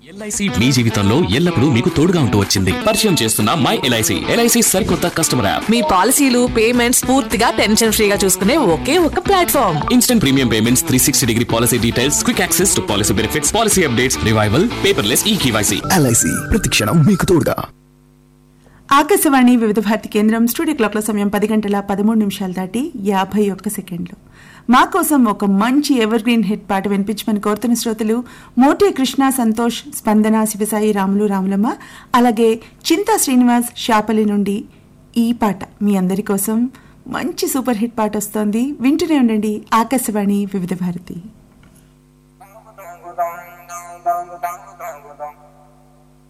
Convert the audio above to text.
LIC మీ జీవితంలో ఎల్లప్పుడూ మీకు తోడుగా ఉంటూ వచ్చింది పరిచయం చేస్తున్న మై ఎల్ఐసి ఎల్ఐసి సరికొత్త కస్టమర్ యాప్ మీ పాలసీలు పేమెంట్స్ పూర్తిగా టెన్షన్ ఫ్రీగా చూసుకునే ఒకే ఒక platform instant premium payments three sixty degree policy details quick access to policy benefits policy updates revival paperless e KYC LIC ప్రతిక్షణం మీకు తోడుగా ఆకాశవాణి వివిధ భారతి కేంద్రం స్టూడియో క్లాక్ల సమయం పది గంటల పదమూడు నిమిషాలు దాటి యాభై ఒక్క సెకండ్లు మా కోసం ఒక మంచి ఎవర్ గ్రీన్ హిట్ పాట వినిపించమని కోరుతున్న శ్రోతలు మోటే కృష్ణ సంతోష్ స్పందన శివసాయి రాములు రాములమ్మ అలాగే చింతా శ్రీనివాస్ షాపలి నుండి ఈ పాట మీ అందరి కోసం మంచి సూపర్ హిట్ పాట వస్తోంది వింటూనే ఉండండి ఆకాశవాణి వివిధ Bharati Dong dong dong dong dong dong dong